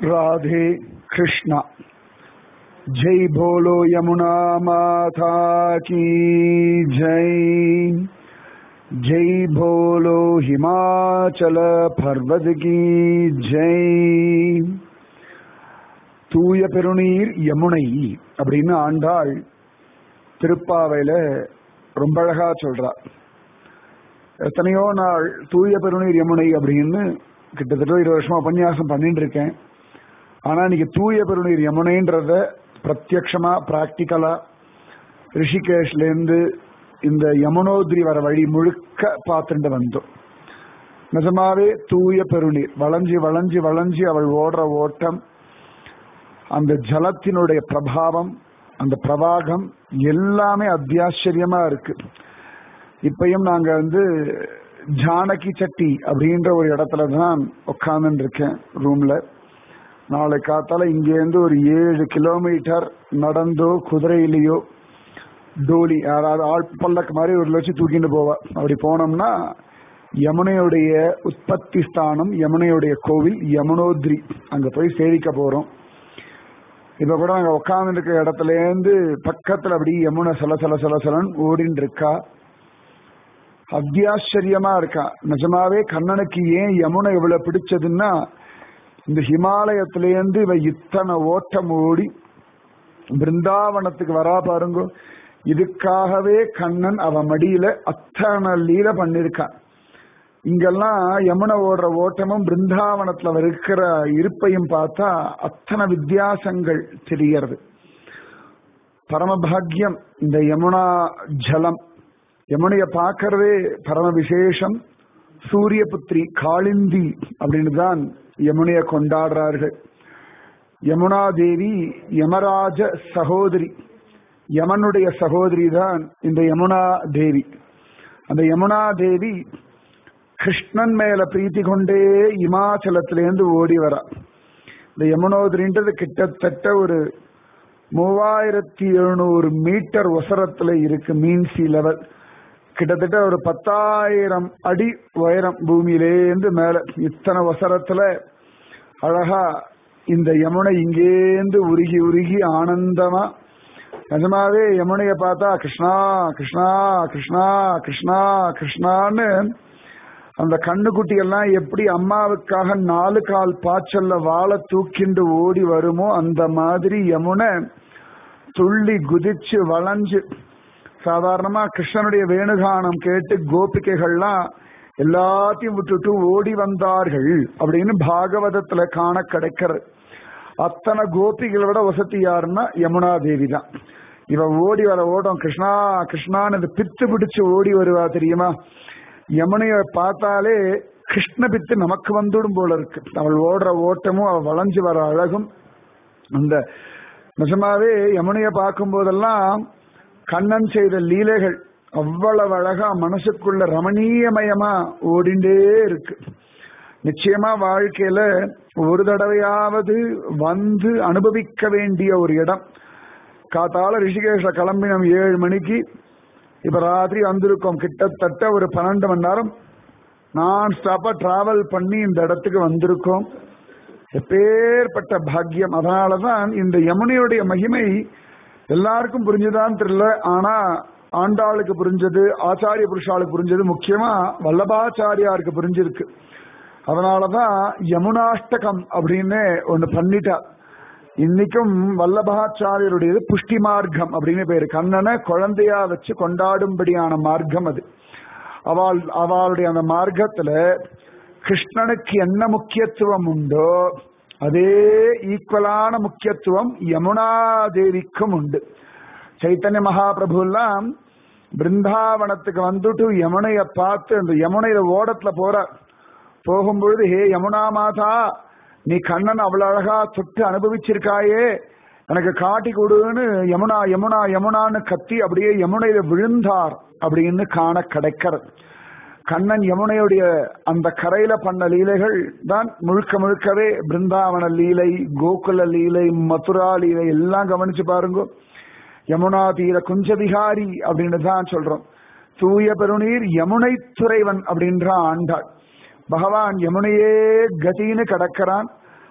राधे कृष्णा जय बोलो यमुना माता की जय जय बोलो हिमाचल पर्वत की जय தூய பெருநீர் யமுனை அப்படின்னு ஆண்டாள் திருப்பாவையில ரொம்ப அழகா சொல்றா எத்தனையோ நாள் தூய பெருநீர் யமுனை அப்படின்னு கிட்டத்தட்ட இருபது வருஷமா உபன்யாசம் பண்ணிட்டு இருக்கேன் ஆனா இன்னைக்கு தூய பெருநீர் யமுனைன்றத பிரத்யக்ஷமா பிராக்டிக்கலா ரிஷிகேஷ்ல இருந்து இந்த யமுனோத்ரி வர வழி முழுக்க பார்த்துட்டு வந்தோம் நிஜமாவே தூய பெருநீர் வளைஞ்சு வளைஞ்சு வளைஞ்சு அவள் ஓடுற ஓட்டம் அந்த ஜலத்தினுடைய பிரபாவம் அந்த பிரவாகம் எல்லாமே அத்தியாச்சரியமா இருக்கு இப்பயும் நாங்க வந்து ஜானகி சட்டி அப்படின்ற ஒரு இடத்துல தான் உட்கார்ந்து இருக்கேன் ரூம்ல நாளை காத்தால இங்கேருந்து ஒரு ஏழு கிலோமீட்டர் நடந்தோ குதிரையிலேயோ டோலி யாராவது ஆள் பல்லக்கு மாதிரி ஒரு வச்சு தூக்கிட்டு போவா அப்படி போனோம்னா யமுனையுடைய உற்பத்தி ஸ்தானம் யமுனையுடைய கோவில் யமுனோத்ரி அங்க போய் சேவிக்க போறோம் இப்ப கூட நாங்க உட்கார்ந்து இருக்க இடத்துல இருந்து பக்கத்துல அப்படி யமுனை சல சல சல சலன் ஓடின்னு இருக்கா அத்தியாச்சரியமா இருக்கா நிஜமாவே கண்ணனுக்கு ஏன் யமுனை இவ்வளவு பிடிச்சதுன்னா இந்த ஹிமாலயத்திலேருந்து இவ இத்தனை ஓட்டம் ஓடி பிருந்தாவனத்துக்கு வரா பாருங்க இதுக்காகவே கண்ணன் அவ மடியில அத்தனை லீல பண்ணிருக்கான் இங்கெல்லாம் யமுனை ஓடுற ஓட்டமும் பிருந்தாவனத்துல இருக்கிற இருப்பையும் பார்த்தா அத்தனை வித்தியாசங்கள் தெரியறது பரமபாகியம் இந்த யமுனா ஜலம் யமுனைய பார்க்கறதே பரம விசேஷம் சூரியபுத்திரி காளிந்தி அப்படின்னு தான் யமுனைய கொண்டாடுறார்கள் யமுனா தேவி யமராஜ சகோதரி யமனுடைய சகோதரி தான் இந்த யமுனா தேவி அந்த யமுனா தேவி கிருஷ்ணன் மேல பிரீத்தி கொண்டே இமாச்சலத்திலேருந்து ஓடி வரா இந்த யமுனோதரின்றது கிட்டத்தட்ட ஒரு மூவாயிரத்தி எழுநூறு மீட்டர் உசரத்துல இருக்கு மீன் சி லெவல் கிட்டத்தட்ட ஒரு பத்தாயிரம் அடி உயரம் பூமியிலேருந்து மேல இத்தனை வசரத்துல அழகா இந்த யமுனை இங்கேந்து உருகி உருகி ஆனந்தமா நிஜமாவே யமுனைய பார்த்தா கிருஷ்ணா கிருஷ்ணா கிருஷ்ணா கிருஷ்ணா கிருஷ்ணான்னு அந்த கண்ணுக்குட்டி எல்லாம் எப்படி அம்மாவுக்காக நாலு கால் பாய்ச்சல்ல வாழை தூக்கிண்டு ஓடி வருமோ அந்த மாதிரி யமுனை துள்ளி குதிச்சு வளைஞ்சு சாதாரணமா கிருஷ்ணனுடைய வேணுகானம் கேட்டு கோபிகைகள்லாம் எல்லாத்தையும் விட்டுட்டு ஓடி வந்தார்கள் அப்படின்னு பாகவதத்துல காண கிடைக்கிறது அத்தனை கோபிகளை விட வசதி யாருன்னா யமுனா தேவி தான் இவ ஓடி வர ஓடும் கிருஷ்ணா கிருஷ்ணான்னு பித்து பிடிச்சு ஓடி வருவா தெரியுமா யமுனைய பார்த்தாலே கிருஷ்ண பித்து நமக்கு வந்துடும் போல இருக்கு அவள் ஓடுற ஓட்டமும் அவள் வளைஞ்சு வர அழகும் அந்த நிஜமாவே யமுனைய பார்க்கும் போதெல்லாம் கண்ணன் செய்த லீலைகள் அவ்வளவு அழகா மனசுக்குள்ள ரமணீயமயமா ஓடிண்டே இருக்கு நிச்சயமா வாழ்க்கையில ஒரு தடவையாவது வந்து அனுபவிக்க வேண்டிய ஒரு இடம் காத்தால ரிஷிகேஷ கிளம்பினோம் ஏழு மணிக்கு இப்ப ராத்திரி வந்திருக்கோம் கிட்டத்தட்ட ஒரு பன்னெண்டு மணி நேரம் நான் ஸ்டாப்பா டிராவல் பண்ணி இந்த இடத்துக்கு வந்திருக்கோம் எப்பேற்பட்ட பாக்கியம் அதனாலதான் இந்த யமுனையுடைய மகிமை எல்லாருக்கும் புரிஞ்சுதான் தெரியல ஆனா ஆண்டாளுக்கு புரிஞ்சது ஆச்சாரிய புருஷாளுக்கு புரிஞ்சது முக்கியமா வல்லபாச்சாரியாருக்கு புரிஞ்சிருக்கு அதனாலதான் யமுனாஷ்டகம் அப்படின்னு ஒண்ணு பண்ணிட்டா இன்னைக்கும் வல்லபாச்சாரியருடையது புஷ்டி மார்க்கம் அப்படின்னு பேரு கண்ணனை குழந்தையா வச்சு கொண்டாடும்படியான மார்க்கம் அது அவள் அவளுடைய அந்த மார்க்கத்துல கிருஷ்ணனுக்கு என்ன முக்கியத்துவம் உண்டோ அதே ஈக்குவலான முக்கியத்துவம் யமுனா தேவிக்கும் உண்டு சைத்தன்ய மகாபிரபு எல்லாம் பிருந்தாவனத்துக்கு வந்துட்டு யமுனைய பார்த்து அந்த யமுனையில ஓடத்துல போற போகும்பொழுது ஹே யமுனா மாதா நீ கண்ணன் அவ்வளவு அழகா தொட்டு அனுபவிச்சிருக்காயே எனக்கு காட்டி கொடுன்னு யமுனா யமுனா யமுனான்னு கத்தி அப்படியே யமுனையில விழுந்தார் அப்படின்னு காண கிடைக்கிறது கண்ணன் யமுனையுடைய அந்த கரையில பண்ண லீலைகள் தான் முழுக்க முழுக்கவே பிருந்தாவன லீலை கோகுல லீலை மதுரா லீலை எல்லாம் கவனிச்சு பாருங்க யமுனா தீர குஞ்சவிகாரி அப்படின்னு தான் சொல்றோம் தூய பெருநீர் யமுனை துறைவன் அப்படின்ற ஆண்டாள் பகவான் யமுனையே கதின்னு கடக்கிறான்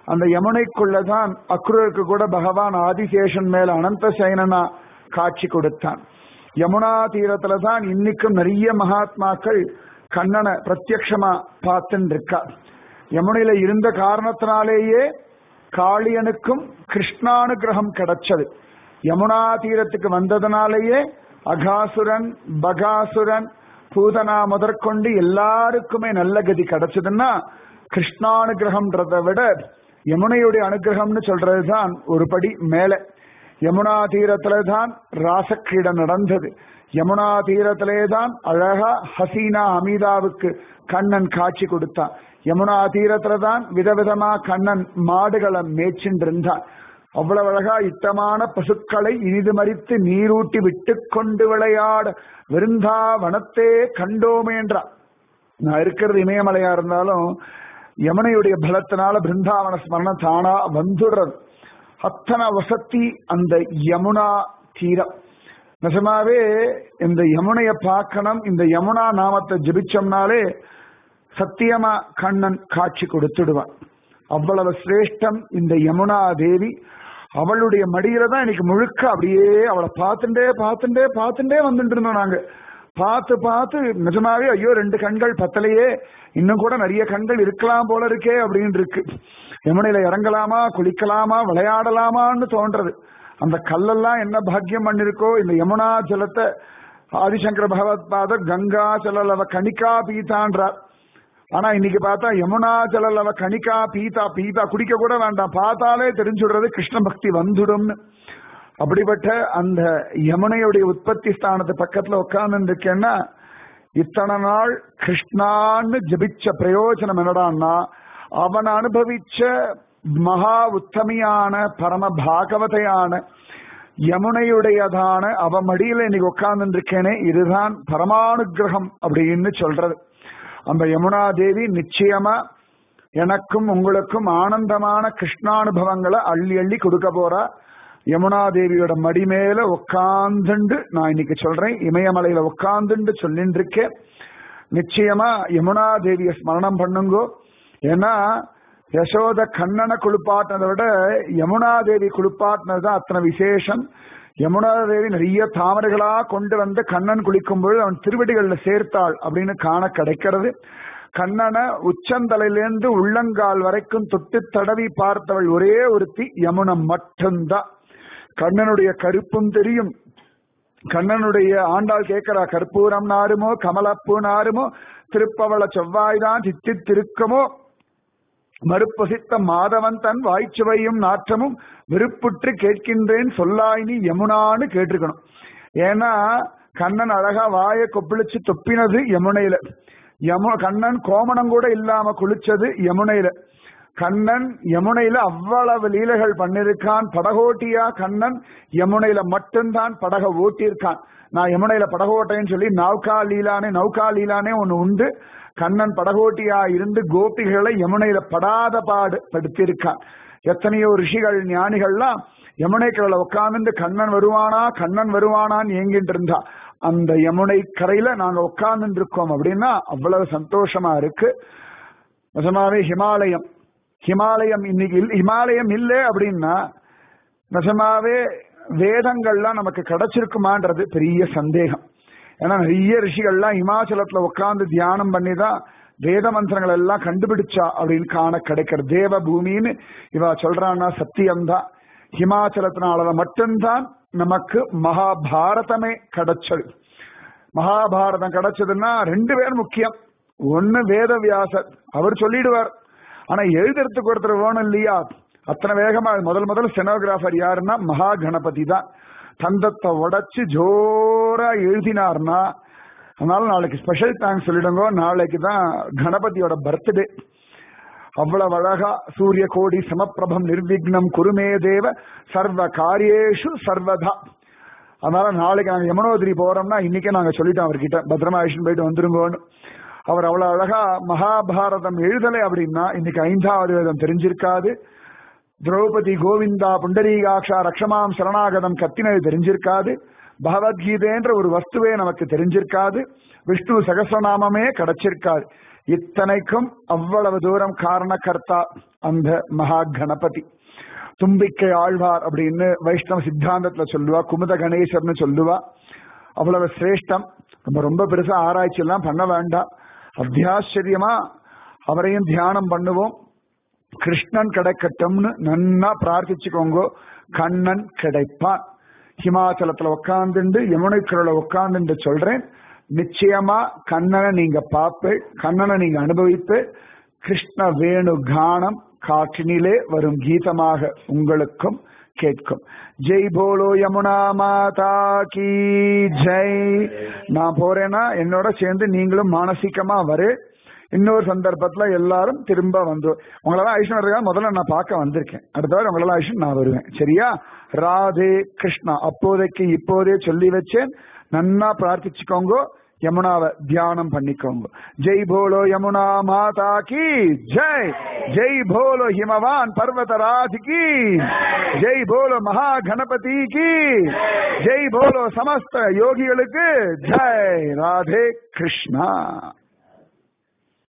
அந்த யமுனைக்குள்ளதான் அக்ரூருக்கு கூட பகவான் ஆதிசேஷன் மேல அனந்த சயனனா காட்சி கொடுத்தான் யமுனா தீரத்துல தான் இன்னைக்கும் நிறைய மகாத்மாக்கள் கண்ணனை பிரத்யக்ஷமா பார்த்துட்டு இருக்கா யமுனையில இருந்த காரணத்தினாலேயே காளியனுக்கும் கிருஷ்ணானுகிரகம் கிடைச்சது யமுனா தீரத்துக்கு வந்ததுனாலேயே அகாசுரன் பகாசுரன் பூதனா முதற்கொண்டு எல்லாருக்குமே நல்ல கதி கிடைச்சதுன்னா கிருஷ்ணானுகிரகம்ன்றதை விட யமுனையுடைய அனுகிரகம்னு சொல்றதுதான் ஒரு படி மேல யமுனா தீரத்துல தான் ராசக்கிரீட நடந்தது யமுனா தீரத்திலே தான் அழகா ஹசீனா அமீதாவுக்கு கண்ணன் காட்சி கொடுத்தான் யமுனா தீரத்துல தான் விதவிதமா கண்ணன் மாடுகளை மேய்ச்சின்னு இருந்தான் அவ்வளவு அழகா இட்டமான பசுக்களை இனிது மறித்து நீரூட்டி விட்டு கொண்டு விளையாட விருந்தாவனத்தே கண்டோமேன்றான் நான் இருக்கிறது இமயமலையா இருந்தாலும் யமுனையுடைய பலத்தினால பிருந்தாவன ஸ்மரணம் தானா வந்துடுறது அத்தனை வசதி அந்த யமுனா தீரம் நிஜமாவே இந்த யமுனைய பார்க்கணும் இந்த யமுனா நாமத்தை ஜபிச்சோம்னாலே சத்தியமா கண்ணன் காட்சி கொடுத்துடுவான் அவ்வளவு சிரேஷ்டம் இந்த யமுனா தேவி அவளுடைய மடியில தான் இன்னைக்கு முழுக்க அப்படியே அவளை பார்த்துட்டே பார்த்துட்டே பார்த்துட்டே வந்துட்டு இருந்தோம் நாங்க பார்த்து பார்த்து நிஜமாவே ஐயோ ரெண்டு கண்கள் பத்தலையே இன்னும் கூட நிறைய கண்கள் இருக்கலாம் போல இருக்கே அப்படின்னு இருக்கு யமுனையில இறங்கலாமா குளிக்கலாமா விளையாடலாமான்னு தோன்றது அந்த கல்லெல்லாம் என்ன பாக்கியம் பண்ணிருக்கோ இந்த யமுனா ஜலத்தை ஆதிசங்கர பகவத் பாதர் கங்கா ஜலலவ கணிகா பீதான்றார் ஆனா இன்னைக்கு பார்த்தா யமுனா ஜலலவ கணிகா பீதா பீதா குடிக்க கூட வேண்டாம் பார்த்தாலே தெரிஞ்சுடுறது கிருஷ்ண பக்தி வந்துடும்னு அப்படிப்பட்ட அந்த யமுனையுடைய உற்பத்தி ஸ்தானத்து பக்கத்துல உட்கார்ந்து இருக்கேன்னா இத்தனை நாள் கிருஷ்ணான்னு ஜபிச்ச பிரயோஜனம் என்னடான்னா அவன் அனுபவிச்ச மகா உத்தமியான பரம பாகவதையான யமுனையுடையதான அவ மடியில இன்னைக்கு உட்கார்ந்து இருக்கேனே இதுதான் பரமானுகிரகம் அப்படின்னு சொல்றது அந்த யமுனா தேவி நிச்சயமா எனக்கும் உங்களுக்கும் ஆனந்தமான கிருஷ்ணானுபவங்களை அள்ளி அள்ளி கொடுக்க போறா யமுனா தேவியோட மடி மேல உட்காந்துண்டு நான் இன்னைக்கு சொல்றேன் இமயமலையில உட்காந்துண்டு சொல்லிட்டு இருக்கேன் நிச்சயமா யமுனா தேவிய ஸ்மரணம் பண்ணுங்கோ ஏன்னா யசோத கண்ணனை குளிப்பாட்டினதை விட யமுனா தேவி குளிப்பாட்டினது தான் அத்தனை விசேஷம் யமுனா தேவி நிறைய தாமரைகளா கொண்டு வந்து கண்ணன் குளிக்கும் பொழுது அவன் திருவடிகள்ல சேர்த்தாள் அப்படின்னு காண கிடைக்கிறது கண்ணனை உச்சந்தலையிலேருந்து உள்ளங்கால் வரைக்கும் தொட்டு தடவி பார்த்தவள் ஒரே ஒருத்தி யமுனம் மட்டும்தான் கண்ணனுடைய கருப்பும் தெரியும் கண்ணனுடைய ஆண்டாள் கேட்கிறா கற்பூரம் நாருமோ கமலப்பூ நாருமோ திருப்பவள செவ்வாய்தான் சித்தி திருக்கமோ மறுப்பசித்த மாதவன் தன் வாய்ச்சுவையும் நாற்றமும் விருப்புற்று கேட்கின்றேன் சொல்லாய் நீ யமுனான்னு கேட்டிருக்கணும் ஏன்னா கண்ணன் அழகா வாயை கொப்பளிச்சு தொப்பினது யமுனையில யமு கண்ணன் கோமணம் கூட இல்லாம குளிச்சது யமுனையில கண்ணன் யமுனையில அவ்வளவு லீலைகள் பண்ணிருக்கான் படகோட்டியா கண்ணன் யமுனையில மட்டும்தான் படக ஓட்டியிருக்கான் நான் யமுனையில படகோட்டைன்னு சொல்லி நௌகா லீலானே நௌகா லீலானே ஒன்னு உண்டு கண்ணன் படகோட்டியா இருந்து கோபிகளை யமுனையில படாத பாடு படுத்தியிருக்கான் எத்தனையோ ரிஷிகள் ஞானிகள்லாம் யமுனை கரையில உட்கார்ந்து கண்ணன் வருவானா கண்ணன் வருவானான்னு ஏங்கிட்டு இருந்தா அந்த யமுனை கரையில நாங்க உட்கார்ந்து இருக்கோம் அப்படின்னா அவ்வளவு சந்தோஷமா இருக்கு நிஜமாவே ஹிமாலயம் ஹிமாலயம் இன்னைக்கு இல்ல- ஹிமாலயம் இல்லை அப்படின்னா நிஜமாவே வேதங்கள்லாம் நமக்கு கிடைச்சிருக்குமான்றது பெரிய சந்தேகம் ஏன்னா நிறைய ரிஷிகள்லாம் இமாச்சலத்துல உட்கார்ந்து தியானம் பண்ணி தான் வேத மந்திரங்கள் எல்லாம் கண்டுபிடிச்சா அப்படின்னு காண கிடைக்கிற தேவ பூமின்னு இவ சொல்றான்னா சத்தியம்தான் ஹிமாச்சலத்தினால மட்டும்தான் நமக்கு மகாபாரதமே கிடைச்சது மகாபாரதம் கிடைச்சதுன்னா ரெண்டு பேர் முக்கியம் ஒன்னு வேதவியாசர் அவர் சொல்லிடுவார் ஆனா எழுதுறதுக்கு ஒருத்தர் வேணும் இல்லையா அத்தனை வேகமா முதல் முதல் ஸ்டெனோகிராஃபர் யாருன்னா மகா கணபதி தான் தந்தத்தை உடைச்சு ஜோரா எழுதினார்னா அதனால நாளைக்கு ஸ்பெஷல் தேங்க்ஸ் சொல்லிடுங்க நாளைக்கு தான் கணபதியோட பர்த்டே அவ்வளவு அழகா சூரிய கோடி சமப்பிரபம் நிர்விக்னம் குருமே தேவ சர்வ காரியேஷு சர்வதா அதனால நாளைக்கு நாங்க யமுனோதிரி போறோம்னா இன்னைக்கே நாங்க சொல்லிட்டோம் அவர்கிட்ட பத்திரமா ஆயிஷன் போயிட்டு வந்துருங்கோன்னு அவர் அவ்வளவு அழகா மகாபாரதம் எழுதலை அப்படின்னா இன்னைக்கு ஐந்தாவது வேதம் தெரிஞ்சிருக்காது திரௌபதி கோவிந்தா புண்டரீகாட்சா ரக்ஷமாம் சரணாகதம் கத்தினது தெரிஞ்சிருக்காது பகவத்கீதைன்ற ஒரு வஸ்துவே நமக்கு தெரிஞ்சிருக்காது விஷ்ணு சகசிரநாமமே கிடைச்சிருக்காது இத்தனைக்கும் அவ்வளவு தூரம் காரணகர்த்தா அந்த மகா கணபதி தும்பிக்கை ஆழ்வார் அப்படின்னு வைஷ்ணவ சித்தாந்தத்துல சொல்லுவா குமுத கணேசர்னு சொல்லுவா அவ்வளவு சிரேஷ்டம் நம்ம ரொம்ப பெருசா ஆராய்ச்சி எல்லாம் பண்ண வேண்டாம் அத்தியாச்சரியமா அவரையும் தியானம் பண்ணுவோம் கிருஷ்ணன் கிடைக்கட்டும்னு நன்னா பிரார்த்திச்சுக்கோங்க கண்ணன் கிடைப்பான் ஹிமாச்சலத்துல உட்காந்துண்டு யமுனைக்குரல உட்காந்துண்டு சொல்றேன் நிச்சயமா கண்ணனை நீங்க பார்ப்பு கண்ணனை நீங்க அனுபவிப்பு கிருஷ்ண வேணு கானம் காற்றினிலே வரும் கீதமாக உங்களுக்கும் கேட்கும் ஜெய் போலோ யமுனா மாதா கி ஜெய் நான் போறேன்னா என்னோட சேர்ந்து நீங்களும் மானசீகமா வரு இன்னொரு சந்தர்ப்பத்துல எல்லாரும் திரும்ப வந்து உங்களெல்லாம் ஐஷன் வருவா முதல்ல நான் பார்க்க வந்திருக்கேன் அடுத்த வாரம் உங்களெல்லாம் ஐஷன் நான் வருவேன் சரியா ராதே கிருஷ்ணா அப்போதைக்கு இப்போதே சொல்லி வச்சேன் நன்னா பிரார்த்திச்சுக்கோங்க யமுனாவை தியானம் பண்ணிக்கோங்க ஜெய் போலோ யமுனா மாதா கி ஜெய் ஜெய் போலோ ஹிமவான் பர்வதராஜ் கி ஜெய் போலோ மகா கணபதி கி ஜெய் போலோ சமஸ்த யோகிகளுக்கு ஜெய் ராதே கிருஷ்ணா